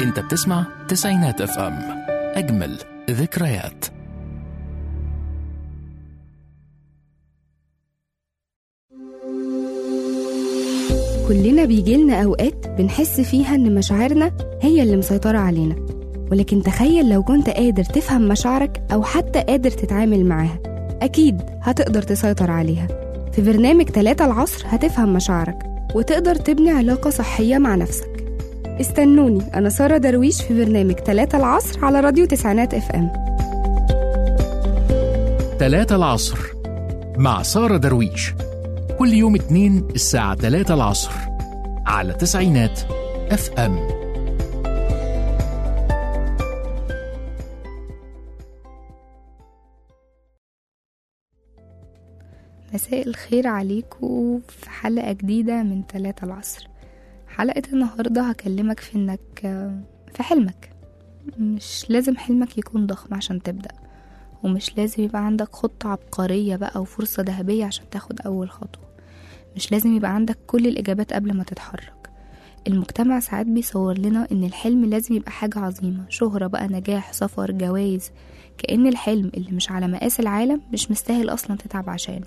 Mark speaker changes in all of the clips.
Speaker 1: انت بتسمع تسعينات اف ام اجمل ذكريات
Speaker 2: كلنا بيجيلنا أوقات بنحس فيها إن مشاعرنا هي اللي مسيطرة علينا ولكن تخيل لو كنت قادر تفهم مشاعرك أو حتى قادر تتعامل معاها أكيد هتقدر تسيطر عليها في برنامج تلاتة العصر هتفهم مشاعرك وتقدر تبني علاقة صحية مع نفسك استنوني أنا سارة درويش في برنامج تلاتة العصر على راديو تسعينات اف ام
Speaker 1: تلاتة العصر مع سارة درويش كل يوم اتنين الساعة تلاتة العصر على تسعينات اف ام
Speaker 2: مساء الخير عليكم في حلقة جديدة من تلاتة العصر حلقة النهاردة هكلمك في انك في حلمك مش لازم حلمك يكون ضخم عشان تبدأ ومش لازم يبقى عندك خطة عبقرية بقى وفرصة ذهبية عشان تاخد أول خطوة مش لازم يبقى عندك كل الإجابات قبل ما تتحرك المجتمع ساعات بيصور لنا إن الحلم لازم يبقى حاجة عظيمة شهرة بقى نجاح سفر جوايز كأن الحلم اللي مش على مقاس العالم مش مستاهل أصلا تتعب عشانه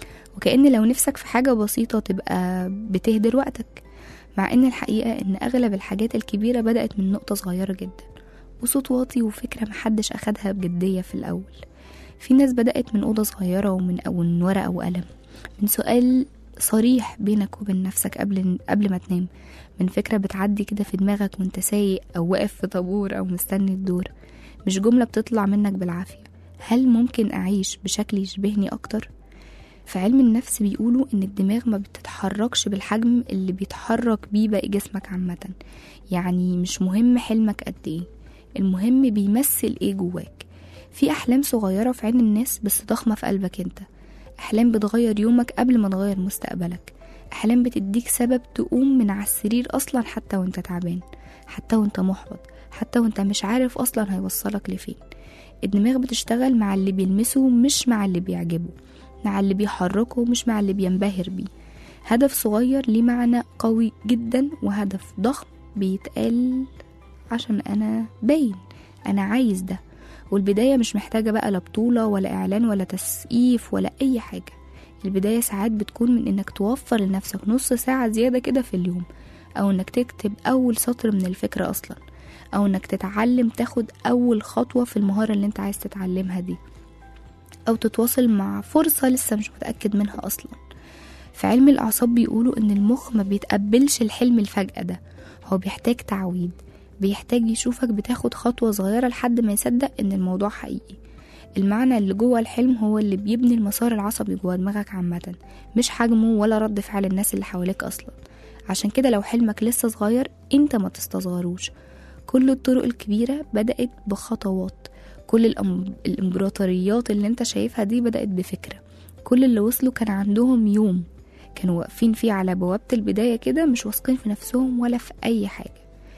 Speaker 2: وكأن لو نفسك في حاجة بسيطة تبقى بتهدر وقتك مع إن الحقيقة إن أغلب الحاجات الكبيرة بدأت من نقطة صغيرة جدا وصوت واطي وفكرة محدش أخدها بجدية في الأول في ناس بدأت من أوضة صغيرة ومن أو من ورقة وقلم من سؤال صريح بينك وبين نفسك قبل قبل ما تنام من فكرة بتعدي كده في دماغك وانت سايق أو واقف في طابور أو مستني الدور مش جملة بتطلع منك بالعافية هل ممكن أعيش بشكل يشبهني أكتر؟ في علم النفس بيقولوا إن الدماغ ما بتتحركش بالحجم اللي بيتحرك بيه باقي جسمك عامة يعني مش مهم حلمك قد إيه المهم بيمثل إيه جواك في أحلام صغيرة في عين الناس بس ضخمة في قلبك أنت أحلام بتغير يومك قبل ما تغير مستقبلك أحلام بتديك سبب تقوم من على السرير أصلا حتى وانت تعبان حتى وانت محبط حتى وانت مش عارف أصلا هيوصلك لفين الدماغ بتشتغل مع اللي بيلمسه مش مع اللي بيعجبه مع اللي بيحركه مش مع اللي بينبهر بيه هدف صغير ليه معنى قوي جدا وهدف ضخم بيتقال عشان أنا باين أنا عايز ده والبداية مش محتاجة بقى لا بطولة ولا إعلان ولا تسقيف ولا أي حاجة البداية ساعات بتكون من إنك توفر لنفسك نص ساعة زيادة كده في اليوم أو إنك تكتب أول سطر من الفكرة أصلا أو إنك تتعلم تاخد أول خطوة في المهارة اللي أنت عايز تتعلمها دي أو تتواصل مع فرصة لسه مش متأكد منها أصلا في علم الأعصاب بيقولوا إن المخ ما بيتقبلش الحلم الفجأة ده هو بيحتاج تعويد بيحتاج يشوفك بتاخد خطوة صغيرة لحد ما يصدق إن الموضوع حقيقي المعنى اللي جوه الحلم هو اللي بيبني المسار العصبي جوه دماغك عامة مش حجمه ولا رد فعل الناس اللي حواليك أصلا عشان كده لو حلمك لسه صغير انت ما تستصغروش كل الطرق الكبيرة بدأت بخطوات كل الأم... الإمبراطوريات اللي انت شايفها دي بدأت بفكرة كل اللي وصلوا كان عندهم يوم كانوا واقفين فيه على بوابة البداية كده مش واثقين في نفسهم ولا في أي حاجة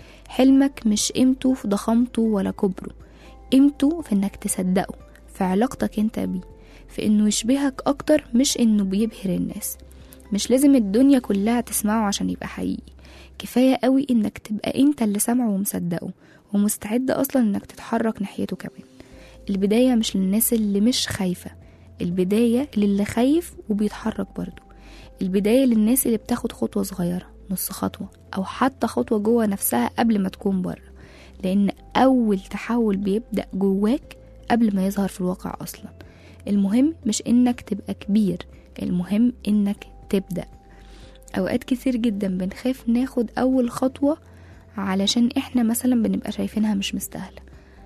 Speaker 2: حلمك مش قيمته في ضخامته ولا كبره قيمته في انك تصدقه في علاقتك انت بيه في انه يشبهك اكتر مش انه بيبهر الناس مش لازم الدنيا كلها تسمعه عشان يبقى حقيقي كفاية قوي انك تبقى انت اللي سامعه ومصدقه ومستعد اصلا انك تتحرك ناحيته كمان البداية مش للناس اللي مش خايفة البداية للي خايف وبيتحرك برضه البداية للناس اللي بتاخد خطوة صغيرة نص خطوة أو حتى خطوة جوه نفسها قبل ما تكون بره لأن أول تحول بيبدأ جواك قبل ما يظهر في الواقع أصلا المهم مش إنك تبقى كبير المهم إنك تبدأ أوقات كتير جدا بنخاف ناخد أول خطوة علشان إحنا مثلا بنبقى شايفينها مش مستاهلة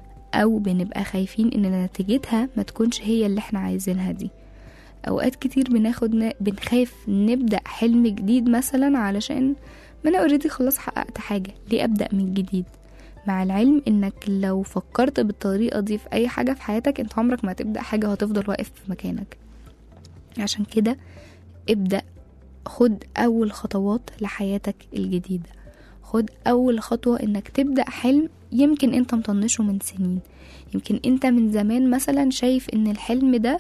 Speaker 2: أو بنبقى خايفين إن نتيجتها ما تكونش هي اللي إحنا عايزينها دي اوقات كتير بناخد ن... بنخاف نبدا حلم جديد مثلا علشان ما انا اوريدي خلاص حققت حاجه ليه ابدا من جديد مع العلم انك لو فكرت بالطريقه دي في اي حاجه في حياتك انت عمرك ما هتبدا حاجه وهتفضل واقف في مكانك عشان كده ابدا خد اول خطوات لحياتك الجديده خد اول خطوه انك تبدا حلم يمكن انت مطنشه من سنين يمكن انت من زمان مثلا شايف ان الحلم ده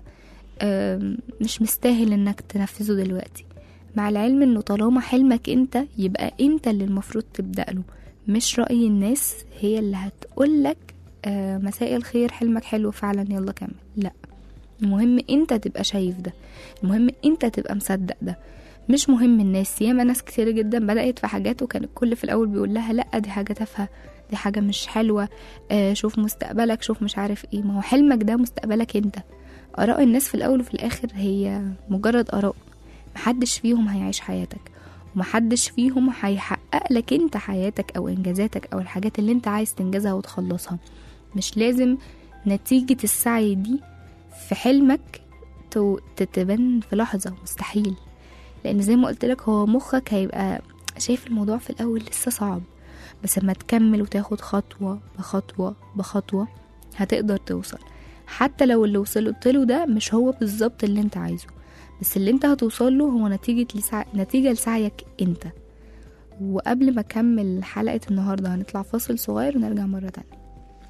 Speaker 2: مش مستاهل انك تنفذه دلوقتي مع العلم انه طالما حلمك انت يبقى انت اللي المفروض تبدأ له مش رأي الناس هي اللي هتقولك آه مساء الخير حلمك حلو فعلا يلا كمل لا المهم انت تبقى شايف ده المهم انت تبقى مصدق ده مش مهم الناس ياما ناس كتير جدا بدأت في حاجات وكان الكل في الأول بيقول لها لأ دي حاجة تافهة دي حاجة مش حلوة آه شوف مستقبلك شوف مش عارف ايه ما هو حلمك ده مستقبلك انت آراء الناس في الأول وفي الآخر هي مجرد آراء محدش فيهم هيعيش حياتك ومحدش فيهم هيحقق لك انت حياتك أو إنجازاتك أو الحاجات اللي انت عايز تنجزها وتخلصها مش لازم نتيجة السعي دي في حلمك تو- تتبان في لحظة مستحيل لأن زي ما قلت لك هو مخك هيبقى شايف الموضوع في الأول لسه صعب بس لما تكمل وتاخد خطوة بخطوة بخطوة هتقدر توصل حتى لو اللي وصلت له ده مش هو بالظبط اللي انت عايزه بس اللي انت هتوصل له هو نتيجة لسع... نتيجة لسعيك انت وقبل ما اكمل حلقة النهاردة هنطلع فاصل صغير ونرجع مرة تانية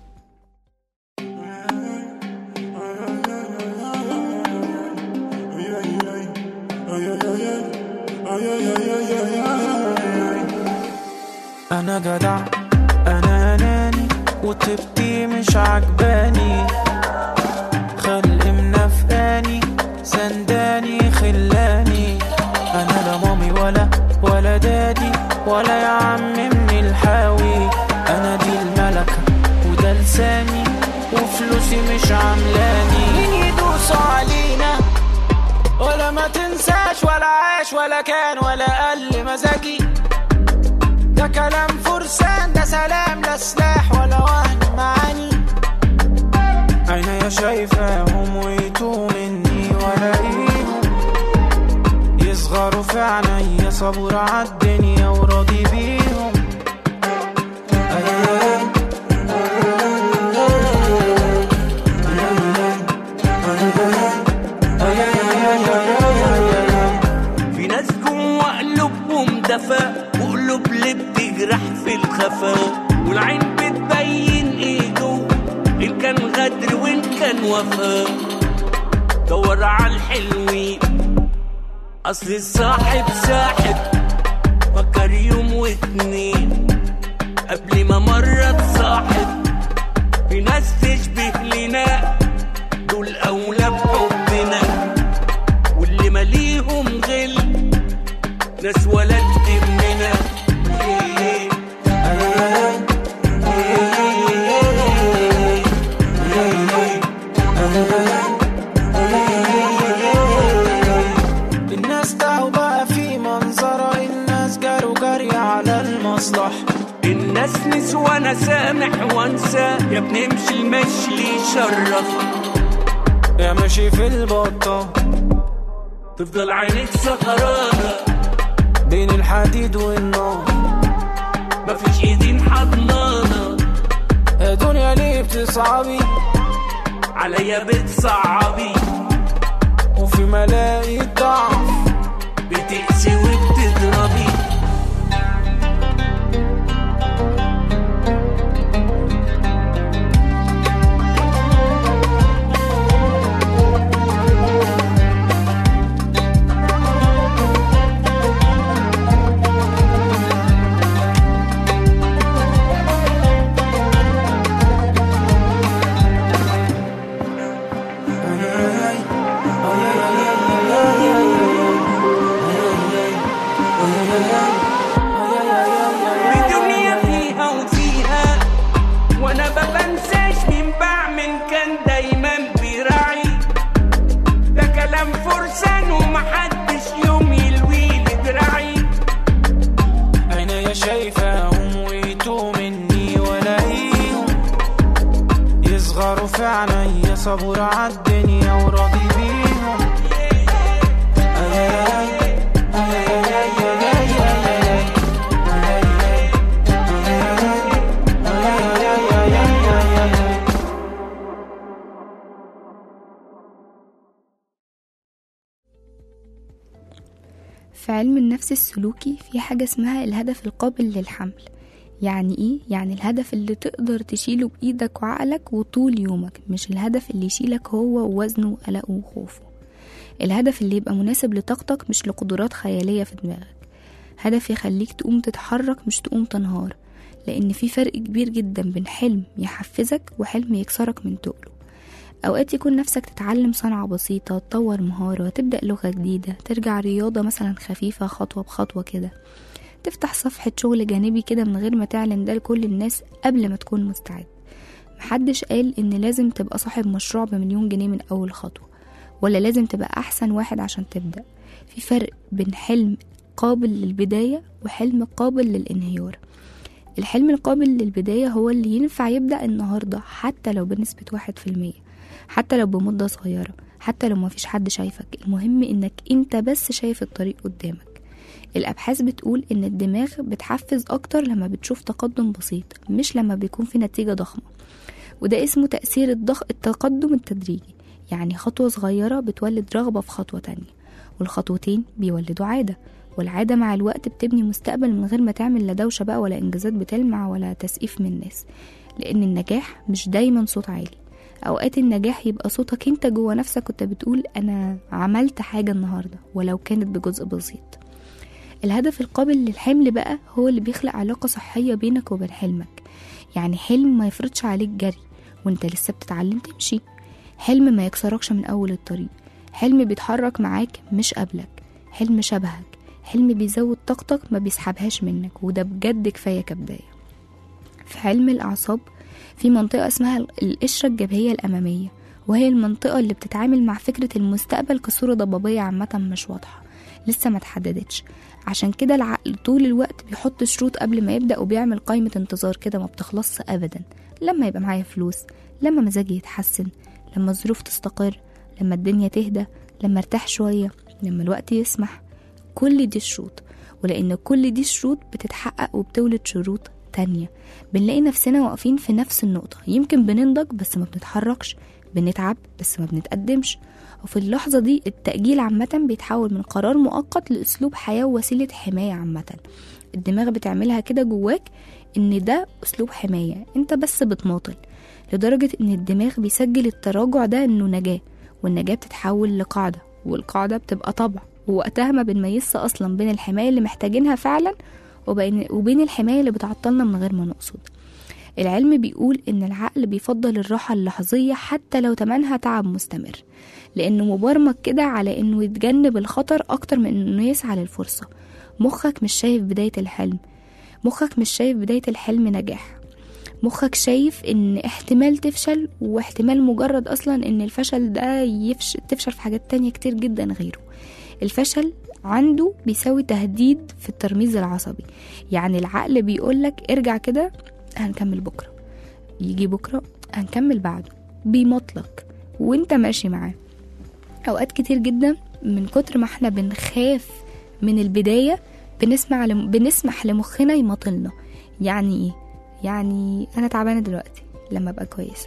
Speaker 3: انا جدع انا اناني وطيبتي مش عجباني خلق منافقاني سنداني خلاني انا لا مامي ولا ولا دادي ولا يا عم من الحاوي انا دي الملكة وده لساني وفلوسي مش عاملاني مين يدوسوا علينا ولا ما تنساش ولا عاش ولا كان ولا قل مزاجي ده كلام فرسان ده سلام لا سلاح ولا وهن معاني عينيا شايفاهم ويتوه مني ولاقيهم يصغروا في عينيا صبور عالدنيا وراضي بيهم
Speaker 4: في ناس جوا قلوبهم دفا وقلوب اللي بتجرح في الخفا والعين بتبين ايه جوا ان كان غدر وان كان وفا دور على الحلوين اصل الصاحب ساحب فكر يوم واتنين قبل ما مرة تصاحب في ناس تشبه لنا دول اولى بحبنا واللي ماليهم غل ناس ولا تهمنا
Speaker 3: الناس تعوا بقى في منظرة الناس جاروا جري على المصلحة
Speaker 4: الناس نسوى انا سامح وانسى يا بنمشي المشي اللي يشرف
Speaker 3: يا ماشي في البطة
Speaker 4: تفضل عينيك سهرانة
Speaker 3: بين الحديد والنار
Speaker 4: مفيش ايدين حضنانة
Speaker 3: يا دنيا ليه بتصعبي
Speaker 4: عليا بتصعبي
Speaker 3: وفي ملاقي ضعف
Speaker 4: بتقسي وبتضربي الدنيا فيها وفيها وانا ما بنساش مين بعمل كان دايما بيراعي ده كلام فرسان ومحدش يوم يلوي لي دراعي
Speaker 3: عينيا شايفاهم ويتوه مني ولاقيهم يصغروا في عينيا صبور عالدنيا وراضي بيهم
Speaker 2: في علم النفس السلوكي في حاجة اسمها الهدف القابل للحمل يعني ايه؟ يعني الهدف اللي تقدر تشيله بإيدك وعقلك وطول يومك مش الهدف اللي يشيلك هو ووزنه وقلقه وخوفه الهدف اللي يبقى مناسب لطاقتك مش لقدرات خيالية في دماغك هدف يخليك تقوم تتحرك مش تقوم تنهار لأن في فرق كبير جدا بين حلم يحفزك وحلم يكسرك من تقله أوقات يكون نفسك تتعلم صنعة بسيطة تطور مهارة تبدأ لغة جديدة ترجع رياضة مثلا خفيفة خطوة بخطوة كده تفتح صفحة شغل جانبي كده من غير ما تعلن ده لكل الناس قبل ما تكون مستعد محدش قال إن لازم تبقى صاحب مشروع بمليون جنيه من أول خطوة ولا لازم تبقى أحسن واحد عشان تبدأ في فرق بين حلم قابل للبداية وحلم قابل للانهيار الحلم القابل للبداية هو اللي ينفع يبدأ النهاردة حتى لو بنسبة واحد في المية حتى لو بمدة صغيرة حتى لو مفيش حد شايفك المهم انك انت بس شايف الطريق قدامك الأبحاث بتقول إن الدماغ بتحفز أكتر لما بتشوف تقدم بسيط مش لما بيكون في نتيجة ضخمة وده اسمه تأثير الضغ... التقدم التدريجي يعني خطوة صغيرة بتولد رغبة في خطوة تانية والخطوتين بيولدوا عادة والعادة مع الوقت بتبني مستقبل من غير ما تعمل لا دوشة بقى ولا إنجازات بتلمع ولا تسقيف من الناس لأن النجاح مش دايما صوت عالي أوقات النجاح يبقى صوتك انت جوه نفسك كنت بتقول أنا عملت حاجة النهاردة ولو كانت بجزء بسيط الهدف القابل للحمل بقى هو اللي بيخلق علاقة صحية بينك وبين حلمك يعني حلم ما يفرضش عليك جري وانت لسه بتتعلم تمشي حلم ما يكسركش من أول الطريق حلم بيتحرك معاك مش قبلك حلم شبهك حلم بيزود طاقتك ما بيسحبهاش منك وده بجد كفاية كبداية في علم الأعصاب في منطقة اسمها القشرة الجبهية الأمامية وهي المنطقة اللي بتتعامل مع فكرة المستقبل كصورة ضبابية عامة مش واضحة لسه ما اتحددتش عشان كده العقل طول الوقت بيحط شروط قبل ما يبدأ وبيعمل قائمة انتظار كده ما بتخلصش أبدا لما يبقى معايا فلوس لما مزاجي يتحسن لما الظروف تستقر لما الدنيا تهدى لما ارتاح شوية لما الوقت يسمح كل دي شروط ولأن كل دي شروط بتتحقق وبتولد شروط تانية بنلاقي نفسنا واقفين في نفس النقطة يمكن بننضج بس ما بنتحركش بنتعب بس ما بنتقدمش وفي اللحظة دي التأجيل عامة بيتحول من قرار مؤقت لأسلوب حياة ووسيلة حماية عامة الدماغ بتعملها كده جواك إن ده أسلوب حماية أنت بس بتماطل لدرجة إن الدماغ بيسجل التراجع ده إنه نجاة والنجاة بتتحول لقاعدة والقاعدة بتبقى طبع ووقتها ما بنميزش أصلا بين الحماية اللي محتاجينها فعلا وبين, وبين الحماية اللي بتعطلنا من غير ما نقصد العلم بيقول إن العقل بيفضل الراحة اللحظية حتى لو تمنها تعب مستمر لأنه مبرمج كده على إنه يتجنب الخطر أكتر من إنه يسعى للفرصة مخك مش شايف بداية الحلم مخك مش شايف بداية الحلم نجاح مخك شايف ان احتمال تفشل واحتمال مجرد اصلا ان الفشل ده يفشل تفشل في حاجات تانية كتير جدا غيره الفشل عنده بيساوي تهديد في الترميز العصبي يعني العقل بيقولك ارجع كده هنكمل بكرة يجي بكرة هنكمل بعده بيمطلك وانت ماشي معاه اوقات كتير جدا من كتر ما احنا بنخاف من البداية بنسمع لم... بنسمح لمخنا يماطلنا يعني ايه يعني انا تعبانه دلوقتي لما ابقى كويسه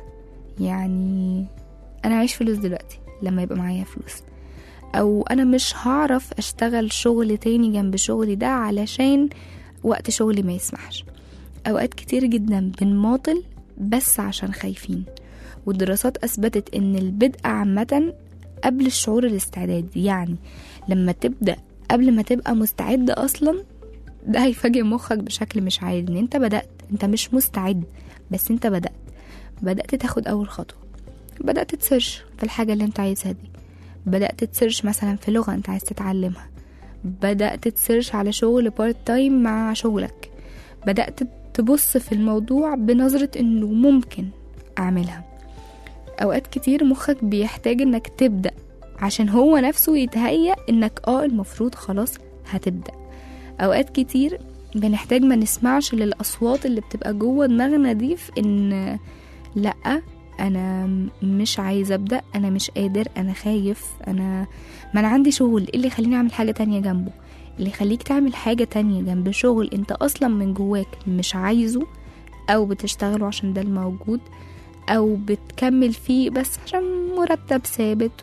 Speaker 2: يعني انا عايش فلوس دلوقتي لما يبقى معايا فلوس او انا مش هعرف اشتغل شغل تاني جنب شغلي ده علشان وقت شغلي ما يسمحش اوقات كتير جدا بنماطل بس عشان خايفين والدراسات اثبتت ان البدء عامه قبل الشعور الاستعداد يعني لما تبدا قبل ما تبقى مستعد اصلا ده هيفاجئ مخك بشكل مش عادي ان انت بدأت انت مش مستعد بس انت بدأت بدأت تاخد اول خطوة بدأت تسيرش في الحاجة اللي انت عايزها دي بدأت تسيرش مثلا في لغة انت عايز تتعلمها بدأت تسيرش على شغل بارت تايم مع شغلك بدأت تبص في الموضوع بنظرة انه ممكن اعملها اوقات كتير مخك بيحتاج انك تبدأ عشان هو نفسه يتهيأ انك اه المفروض خلاص هتبدأ اوقات كتير بنحتاج ما نسمعش للاصوات اللي بتبقى جوه دماغنا دي في ان لا انا مش عايزه ابدا انا مش قادر انا خايف انا ما انا عندي شغل ايه اللي يخليني اعمل حاجه تانية جنبه اللي يخليك تعمل حاجه تانية جنب شغل انت اصلا من جواك مش عايزه او بتشتغله عشان ده الموجود او بتكمل فيه بس عشان مرتب ثابت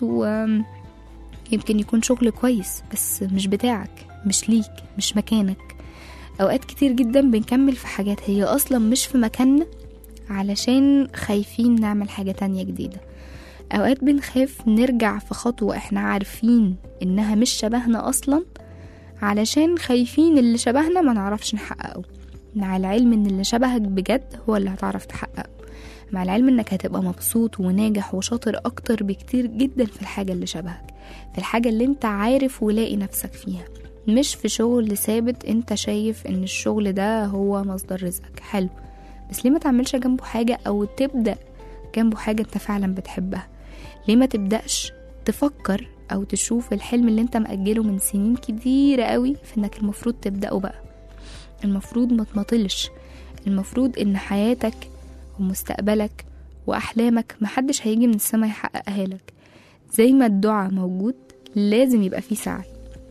Speaker 2: ويمكن يكون شغل كويس بس مش بتاعك مش ليك مش مكانك اوقات كتير جدا بنكمل في حاجات هي اصلا مش في مكاننا علشان خايفين نعمل حاجة تانية جديدة اوقات بنخاف نرجع في خطوة احنا عارفين انها مش شبهنا اصلا علشان خايفين اللي شبهنا ما نعرفش نحققه مع العلم ان اللي شبهك بجد هو اللي هتعرف تحققه مع العلم انك هتبقى مبسوط وناجح وشاطر اكتر بكتير جدا في الحاجة اللي شبهك في الحاجة اللي انت عارف ولاقي نفسك فيها مش في شغل ثابت انت شايف ان الشغل ده هو مصدر رزقك حلو بس ليه ما تعملش جنبه حاجة او تبدأ جنبه حاجة انت فعلا بتحبها ليه ما تبدأش تفكر او تشوف الحلم اللي انت مأجله من سنين كتيرة قوي في انك المفروض تبدأه بقى المفروض ما تمطلش المفروض ان حياتك ومستقبلك واحلامك محدش هيجي من السما يحققها لك زي ما الدعاء موجود لازم يبقى فيه سعي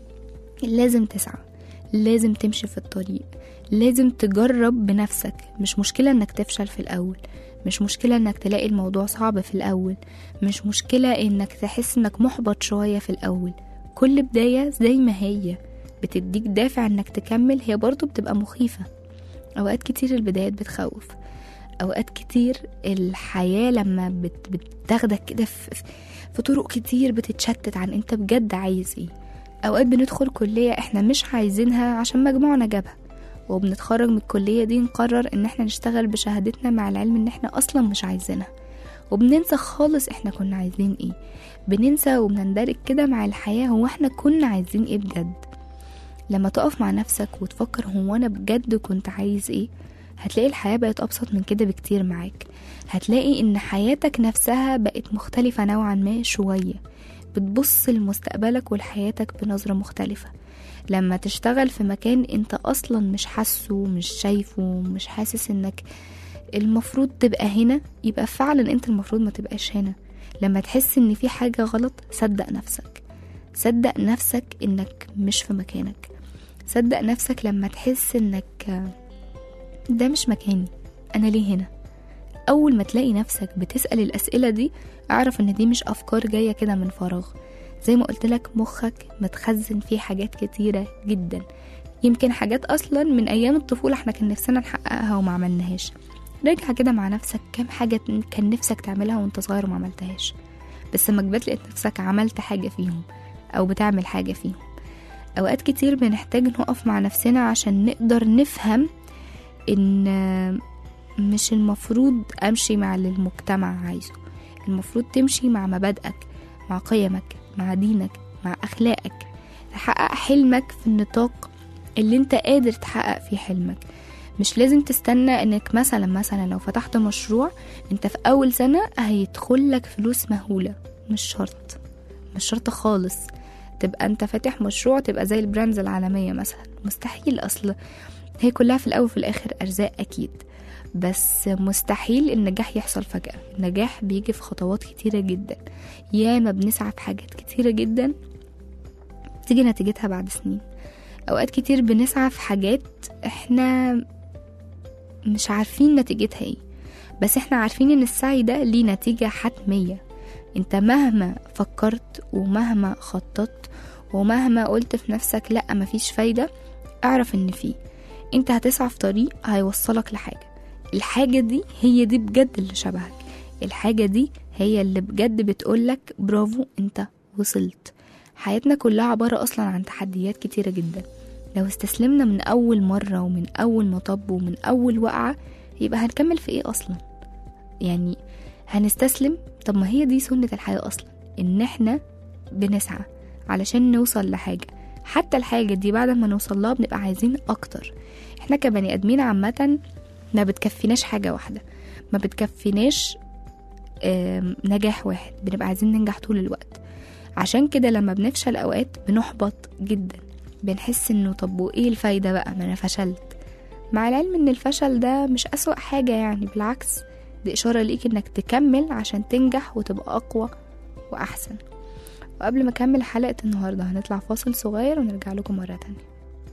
Speaker 2: لازم تسعى لازم تمشي في الطريق لازم تجرب بنفسك مش مشكلة انك تفشل في الاول مش مشكلة انك تلاقي الموضوع صعب في الاول مش مشكلة انك تحس انك محبط شوية في الاول كل بداية زي ما هي بتديك دافع انك تكمل هي برضو بتبقى مخيفة اوقات كتير البدايات بتخوف اوقات كتير الحياة لما بت بتاخدك كده في, في طرق كتير بتتشتت عن انت بجد عايز ايه اوقات بندخل كلية احنا مش عايزينها عشان مجموعنا جابها وبنتخرج من الكلية دي نقرر ان احنا نشتغل بشهادتنا مع العلم ان احنا اصلا مش عايزينها وبننسى خالص احنا كنا عايزين ايه بننسى وبنندرج كده مع الحياة هو احنا كنا عايزين ايه بجد لما تقف مع نفسك وتفكر هو انا بجد كنت عايز ايه هتلاقي الحياة بقت أبسط من كده بكتير معاك هتلاقي إن حياتك نفسها بقت مختلفة نوعا ما شوية بتبص لمستقبلك ولحياتك بنظرة مختلفة لما تشتغل في مكان انت اصلا مش حاسه مش شايفه مش حاسس انك المفروض تبقى هنا يبقى فعلا انت المفروض ما تبقاش هنا لما تحس ان في حاجة غلط صدق نفسك صدق نفسك انك مش في مكانك صدق نفسك لما تحس انك ده مش مكاني انا ليه هنا اول ما تلاقي نفسك بتسأل الاسئلة دي اعرف ان دي مش افكار جاية كده من فراغ زي ما قلت لك مخك متخزن فيه حاجات كتيرة جدا يمكن حاجات اصلا من ايام الطفولة احنا كان نفسنا نحققها وما عملناهاش راجع كده مع نفسك كام حاجة كان نفسك تعملها وانت صغير وما عملتهاش بس لما كبرت لقيت نفسك عملت حاجة فيهم او بتعمل حاجة فيهم اوقات كتير بنحتاج نقف مع نفسنا عشان نقدر نفهم ان مش المفروض امشي مع اللي المجتمع عايزه المفروض تمشي مع مبادئك مع قيمك مع دينك مع اخلاقك تحقق حلمك في النطاق اللي انت قادر تحقق فيه حلمك مش لازم تستنى انك مثلا مثلا لو فتحت مشروع انت في اول سنة هيدخل لك فلوس مهولة مش شرط مش شرط خالص تبقى انت فاتح مشروع تبقى زي البراندز العالمية مثلا مستحيل اصل هي كلها في الاول وفي الاخر ارزاق اكيد بس مستحيل النجاح يحصل فجأة النجاح بيجي في خطوات كتيرة جدا ياما بنسعى في حاجات كتيرة جدا تيجي نتيجتها بعد سنين أوقات كتير بنسعى في حاجات احنا مش عارفين نتيجتها ايه بس احنا عارفين ان السعي ده ليه نتيجة حتمية انت مهما فكرت ومهما خططت ومهما قلت في نفسك لا مفيش فايدة اعرف ان فيه انت هتسعى في طريق هيوصلك لحاجة الحاجة دي هي دي بجد اللي شبهك الحاجة دي هي اللي بجد بتقولك برافو انت وصلت حياتنا كلها عبارة أصلا عن تحديات كتيرة جدا لو استسلمنا من أول مرة ومن أول مطب ومن أول وقعة يبقى هنكمل في إيه أصلا يعني هنستسلم طب ما هي دي سنة الحياة أصلا إن إحنا بنسعى علشان نوصل لحاجة حتى الحاجة دي بعد ما نوصل لها بنبقى عايزين أكتر إحنا كبني آدمين عامة ما بتكفيناش حاجة واحدة ما بتكفيناش نجاح واحد بنبقى عايزين ننجح طول الوقت عشان كده لما بنفشل أوقات بنحبط جدا بنحس انه طب وايه الفايدة بقى ما انا فشلت مع العلم ان الفشل ده مش أسوأ حاجة يعني بالعكس دي إشارة ليك انك تكمل عشان تنجح وتبقى أقوى وأحسن وقبل ما أكمل حلقة النهاردة هنطلع فاصل صغير ونرجع لكم مرة تانية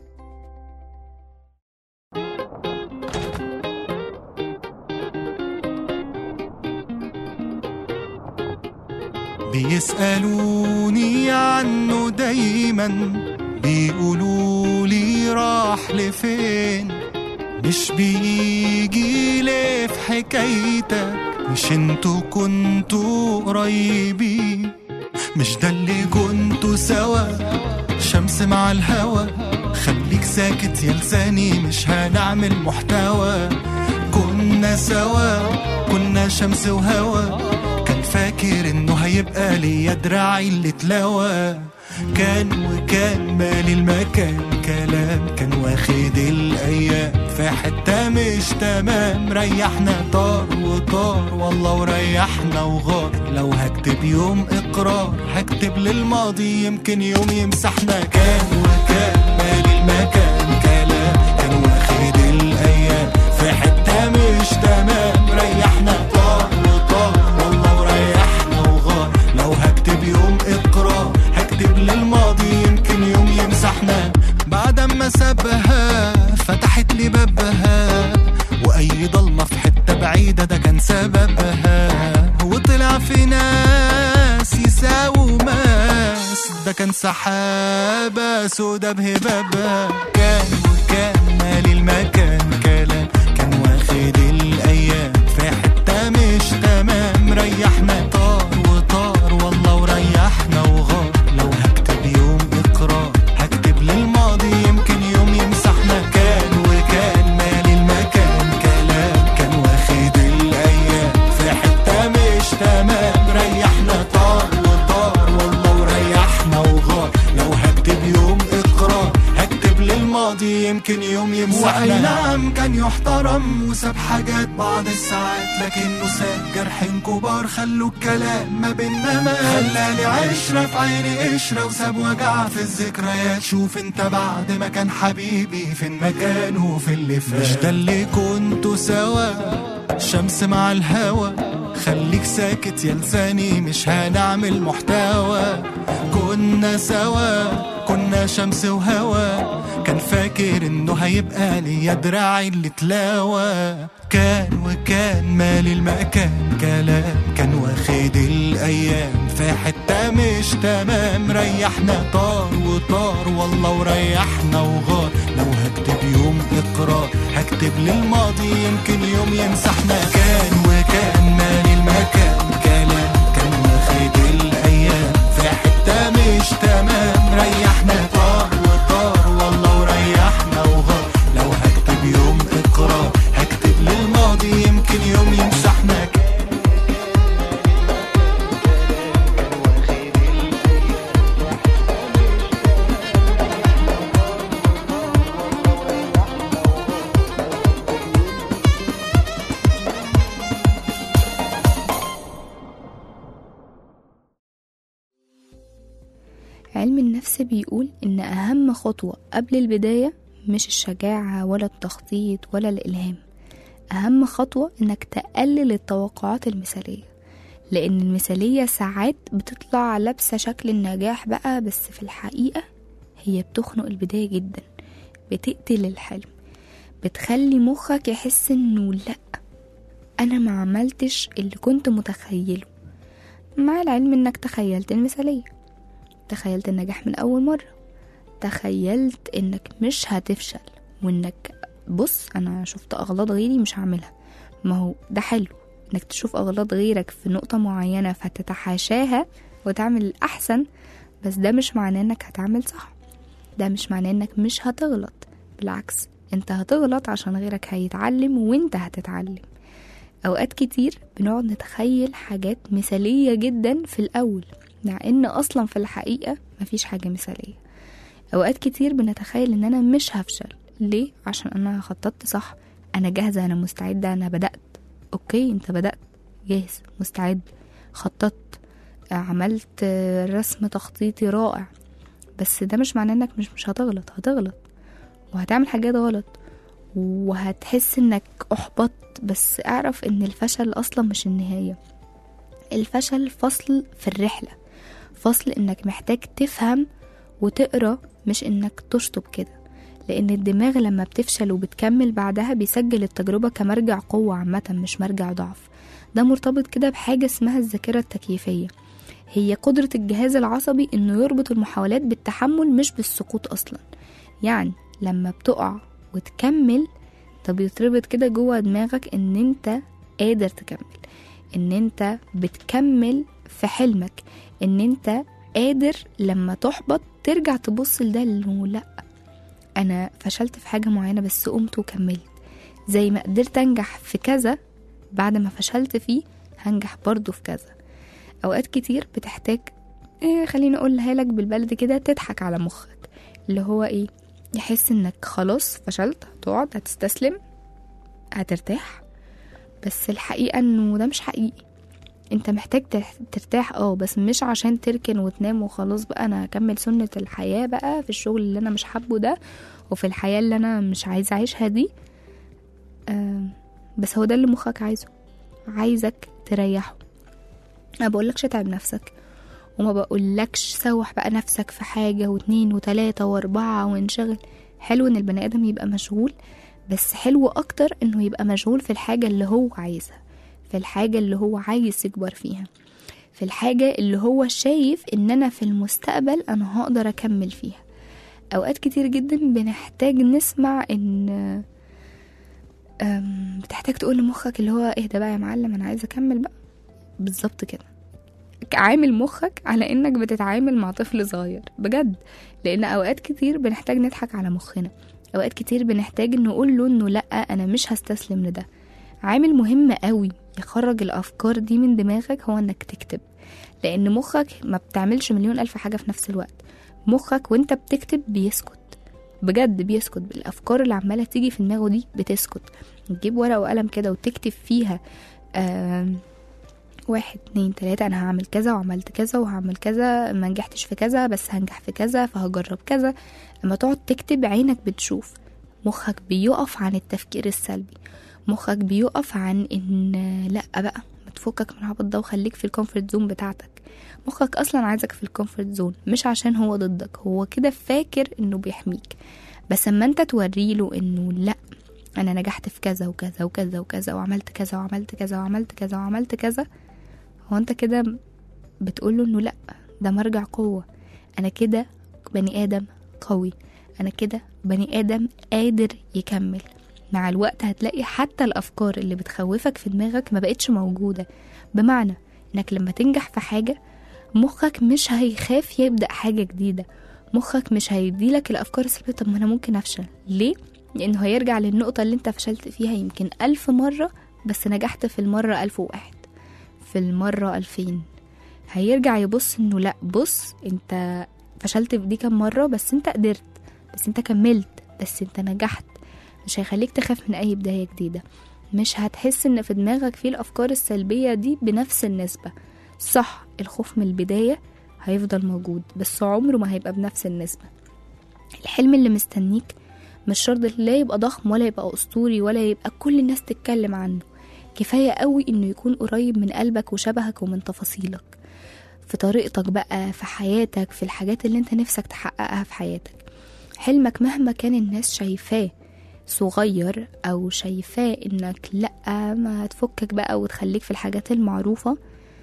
Speaker 5: بيسألوني عنه دايما بيقولوا لي راح لفين مش بيجي ليه في حكايتك مش انتوا كنتوا قريبين مش ده اللي كنتوا سوا شمس مع الهوا خليك خليك ساكت يا لساني مش هنعمل محتوى كنا سوا كنا شمس وهوا كان فاكر انه هيبقى ليا دراعي اللي اتلوى كان وكان مالي المكان كلام كان واخد الايام في حته مش تمام ريحنا طار وطار والله وريحنا وغار لو هكتب يوم اقرار هكتب للماضي يمكن يوم يمسحنا كان وكان مالي المكان كلام كان واخد الايام في حته مش تمام ريحنا طار وطار والله وريحنا وغار لو هكتب يوم اقرار هكتب للماضي يمكن يوم يمسحنا بعد ما سابها فتحت لي بابها واي ضلمه في حته بعيده ده كان سببها وطلع في ناس يساووا ماس ده كان سحابه سودا بهبابها كان وكان مالي المكان كلام كان واخد الايام في حته مش تمام ريحنا طار وطار والله وريحنا وغار لو هكتب يوم اقرار هكتب للماضي يمكن يوم يمسحنا كان وكان مالي المكان كلام كان واخد الايام في حته مش تمام ريحنا طار وطار والله وريحنا وغار لو هكتب يوم اقرار هكتب للماضي يمكن يوم يمسحنا واي نعم كان يحترم وساب حاجات بعض الساعات لكنه ساب جرحين كبار خلوا الكلام ما بينا ما خلاني عشرة في عيني قشرة وساب وجع في الذكريات شوف انت بعد ما كان حبيبي فين مكانه في اللي فات مش ده اللي كنتوا سوا شمس مع الهوا خليك ساكت يا لساني مش هنعمل محتوى كنا سوا كنا شمس وهوا كان فاكر انه هيبقى ليا دراعي اللي تلاوى كان وكان مالي المكان كلام كان واخد الايام في حته مش تمام ريحنا طار وطار والله وريحنا وغار لو هكتب يوم اقرار هكتب للماضي يمكن يوم يمسحنا كان وكان مالي المكان كلام كان واخد الايام في حته مش تمام ريحنا طار وطار والله وريحنا وغار لو هكتب يوم اقرار هكتب للماضي يمكن يوم يمسحنا
Speaker 2: علم النفس بيقول إن أهم خطوة قبل البداية مش الشجاعة ولا التخطيط ولا الإلهام أهم خطوة إنك تقلل التوقعات المثالية لأن المثالية ساعات بتطلع لابسة شكل النجاح بقى بس في الحقيقة هي بتخنق البداية جدا بتقتل الحلم بتخلي مخك يحس إنه لأ أنا ما عملتش اللي كنت متخيله مع العلم إنك تخيلت المثالية تخيلت النجاح من أول مرة تخيلت إنك مش هتفشل وإنك بص أنا شفت أغلاط غيري مش هعملها ما هو ده حلو إنك تشوف أغلاط غيرك في نقطة معينة فتتحاشاها وتعمل الأحسن بس ده مش معناه إنك هتعمل صح ده مش معناه إنك مش هتغلط بالعكس انت هتغلط عشان غيرك هيتعلم وانت هتتعلم اوقات كتير بنقعد نتخيل حاجات مثالية جدا في الاول مع ان اصلا في الحقيقة مفيش حاجة مثالية اوقات كتير بنتخيل ان انا مش هفشل ليه عشان انا خططت صح انا جاهزة انا مستعدة انا بدأت اوكي انت بدأت جاهز مستعد خططت عملت رسم تخطيطي رائع بس ده مش معناه انك مش مش هتغلط هتغلط وهتعمل حاجات غلط وهتحس انك احبطت بس اعرف ان الفشل اصلا مش النهاية الفشل فصل في الرحلة فصل انك محتاج تفهم وتقرا مش انك تشطب كده لان الدماغ لما بتفشل وبتكمل بعدها بيسجل التجربة كمرجع قوة عامة مش مرجع ضعف ده مرتبط كده بحاجة اسمها الذاكرة التكييفية هي قدرة الجهاز العصبي انه يربط المحاولات بالتحمل مش بالسقوط اصلا يعني لما بتقع وتكمل طب يتربط كده جوه دماغك ان انت قادر تكمل ان انت بتكمل في حلمك ان انت قادر لما تحبط ترجع تبص لده انه لا انا فشلت في حاجه معينه بس قمت وكملت زي ما قدرت انجح في كذا بعد ما فشلت فيه هنجح برضه في كذا اوقات كتير بتحتاج إيه خليني اقولها لك بالبلد كده تضحك على مخك اللي هو ايه يحس انك خلاص فشلت هتقعد هتستسلم هترتاح بس الحقيقة انه ده مش حقيقي انت محتاج تح- ترتاح اه بس مش عشان تركن وتنام وخلاص بقى انا هكمل سنة الحياة بقى في الشغل اللي انا مش حابه ده وفي الحياة اللي انا مش عايزة اعيشها دي آه بس هو ده اللي مخك عايزه عايزك تريحه انا بقولكش اتعب نفسك وما بقولكش سوح بقى نفسك في حاجة واتنين وتلاتة واربعة وانشغل حلو ان البني ادم يبقى مشغول بس حلو اكتر انه يبقى مشغول في الحاجة اللي هو عايزها في الحاجة اللي هو عايز يكبر فيها في الحاجة اللي هو شايف ان انا في المستقبل انا هقدر اكمل فيها اوقات كتير جدا بنحتاج نسمع ان أم، بتحتاج تقول لمخك اللي هو اهدى بقى يا معلم انا عايزه اكمل بقى بالظبط كده عامل مخك على انك بتتعامل مع طفل صغير بجد لان اوقات كتير بنحتاج نضحك على مخنا اوقات كتير بنحتاج نقول له انه لا انا مش هستسلم لده عامل مهم قوي يخرج الافكار دي من دماغك هو انك تكتب لان مخك ما بتعملش مليون الف حاجه في نفس الوقت مخك وانت بتكتب بيسكت بجد بيسكت بالافكار اللي عماله تيجي في دماغه دي بتسكت تجيب ورقه وقلم كده وتكتب فيها آم، واحد اتنين تلاتة أنا هعمل كذا وعملت كذا وهعمل كذا ما نجحتش في كذا بس هنجح في كذا فهجرب كذا لما تقعد تكتب عينك بتشوف مخك بيقف عن التفكير السلبي مخك بيقف عن ان لا بقى ما تفكك من العبط ده وخليك في الكومفورت زون بتاعتك مخك اصلا عايزك في الكومفورت زون مش عشان هو ضدك هو كده فاكر انه بيحميك بس اما انت توريله انه لا انا نجحت في كذا وكذا وكذا وكذا وعملت كذا وعملت كذا وعملت كذا وعملت كذا هو انت كده بتقوله انه لا ده مرجع قوة انا كده بني ادم قوي انا كده بني ادم قادر يكمل مع الوقت هتلاقي حتى الافكار اللي بتخوفك في دماغك ما بقتش موجودة بمعنى انك لما تنجح في حاجة مخك مش هيخاف يبدأ حاجة جديدة مخك مش هيديلك الافكار السلبية طب ما انا ممكن افشل ليه؟ لانه هيرجع للنقطة اللي انت فشلت فيها يمكن الف مرة بس نجحت في المرة الف وواحد في المرة ألفين هيرجع يبص انه لا بص انت فشلت في دي كام مرة بس انت قدرت بس انت كملت بس انت نجحت مش هيخليك تخاف من اي بداية جديدة مش هتحس ان في دماغك فيه الافكار السلبية دي بنفس النسبة صح الخوف من البداية هيفضل موجود بس عمره ما هيبقى بنفس النسبة الحلم اللي مستنيك مش شرط لا يبقى ضخم ولا يبقى أسطوري ولا يبقى كل الناس تتكلم عنه كفاية قوي إنه يكون قريب من قلبك وشبهك ومن تفاصيلك في طريقتك بقى في حياتك في الحاجات اللي انت نفسك تحققها في حياتك حلمك مهما كان الناس شايفاه صغير او شايفاه انك لا ما تفكك بقى وتخليك في الحاجات المعروفة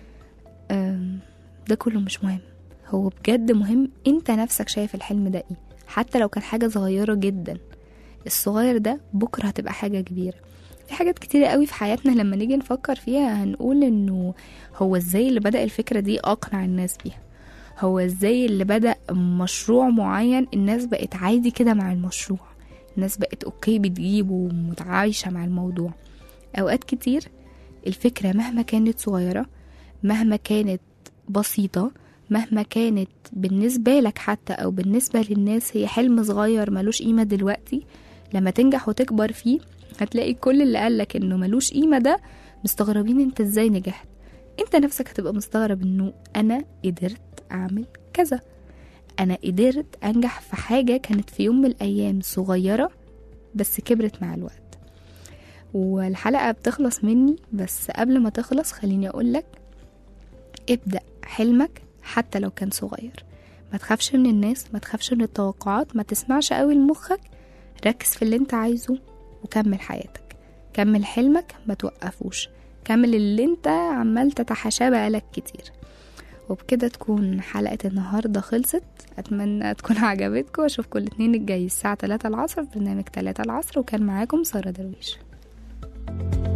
Speaker 2: أم، ده كله مش مهم هو بجد مهم انت نفسك شايف الحلم ده ايه حتى لو كان حاجة صغيرة جدا الصغير ده بكرة هتبقى حاجة كبيرة في حاجات كتيرة قوي في حياتنا لما نيجي نفكر فيها هنقول انه هو ازاي اللي بدأ الفكرة دي اقنع الناس بيها هو ازاي اللي بدأ مشروع معين الناس بقت عادي كده مع المشروع الناس بقت اوكي بتجيبه ومتعايشة مع الموضوع اوقات كتير الفكرة مهما كانت صغيرة مهما كانت بسيطة مهما كانت بالنسبة لك حتى أو بالنسبة للناس هي حلم صغير ملوش قيمة دلوقتي لما تنجح وتكبر فيه هتلاقي كل اللي قالك انه ملوش قيمة ده مستغربين انت ازاي نجحت انت نفسك هتبقى مستغرب انه انا قدرت اعمل كذا انا قدرت انجح في حاجة كانت في يوم من الايام صغيرة بس كبرت مع الوقت والحلقة بتخلص مني بس قبل ما تخلص خليني اقولك ابدأ حلمك حتى لو كان صغير ما تخافش من الناس ما تخافش من التوقعات ما تسمعش قوي لمخك ركز في اللي انت عايزه وكمل حياتك كمل حلمك ما توقفوش كمل اللي انت عمال تتحاشاه بقالك كتير وبكده تكون حلقة النهاردة خلصت أتمنى تكون عجبتكم وأشوفكم الاتنين الجاي الساعة 3 العصر في برنامج 3 العصر وكان معاكم سارة درويش